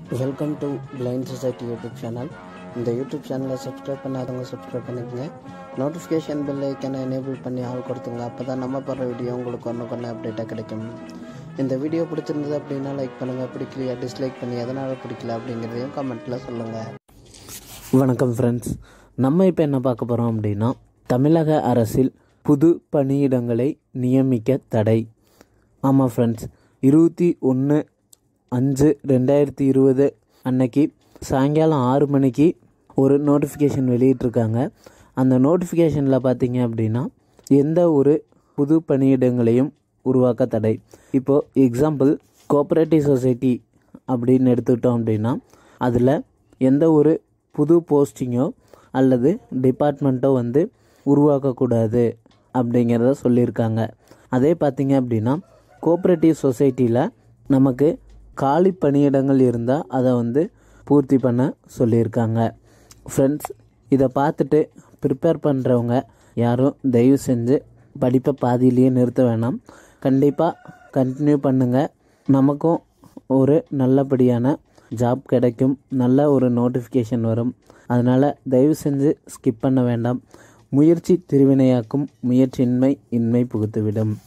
welcome to blind society YouTube channel இந்த YouTube சேனலை subscribe பண்ணாதவங்க சப்ஸ்கிரைப் பண்ணிக்கங்க நோட்டிஃபிகேஷன் பெல் ஐக்கனை எனேபிள் பண்ணி ஆள் கொடுத்துங்க அப்போ தான் நம்ம போடுற வீடியோ உங்களுக்கு ஒன்று கொண்டு அப்டேட்டாக கிடைக்கும் இந்த வீடியோ பிடிச்சிருந்தது அப்படின்னா லைக் பண்ணுங்கள் பிடிக்கலையா டிஸ்லைக் பண்ணி எதனால் பிடிக்கல அப்படிங்கிறதையும் கமெண்ட்டில் சொல்லுங்கள் வணக்கம் ஃப்ரெண்ட்ஸ் நம்ம இப்போ என்ன பார்க்க போகிறோம் அப்படின்னா தமிழக அரசில் புது பணியிடங்களை நியமிக்க தடை ஆமாம் ஃப்ரெண்ட்ஸ் இருபத்தி ஒன்று அஞ்சு ரெண்டாயிரத்தி இருபது அன்னைக்கு சாயங்காலம் ஆறு மணிக்கு ஒரு நோட்டிஃபிகேஷன் வெளியிட்டிருக்காங்க அந்த நோட்டிஃபிகேஷனில் பார்த்தீங்க அப்படின்னா எந்த ஒரு புது பணியிடங்களையும் உருவாக்க தடை இப்போது எக்ஸாம்பிள் கோஆப்ரேட்டிவ் சொசைட்டி அப்படின்னு எடுத்துக்கிட்டோம் அப்படின்னா அதில் எந்த ஒரு புது போஸ்டிங்கோ அல்லது டிபார்ட்மெண்ட்டோ வந்து உருவாக்கக்கூடாது அப்படிங்கிறத சொல்லியிருக்காங்க அதே பார்த்தீங்க அப்படின்னா கோஆப்ரேட்டிவ் சொசைட்டியில் நமக்கு காலி பணியிடங்கள் இருந்தால் அதை வந்து பூர்த்தி பண்ண சொல்லியிருக்காங்க ஃப்ரெண்ட்ஸ் இதை பார்த்துட்டு ப்ரிப்பேர் பண்ணுறவங்க யாரும் தயவு செஞ்சு படிப்பை பாதியிலேயே நிறுத்த வேணாம் கண்டிப்பாக கண்டினியூ பண்ணுங்கள் நமக்கும் ஒரு நல்லபடியான ஜாப் கிடைக்கும் நல்ல ஒரு நோட்டிஃபிகேஷன் வரும் அதனால் தயவு செஞ்சு ஸ்கிப் பண்ண வேண்டாம் முயற்சி திருவினையாக்கும் முயற்சியின்மை இன்மை புகுத்துவிடும்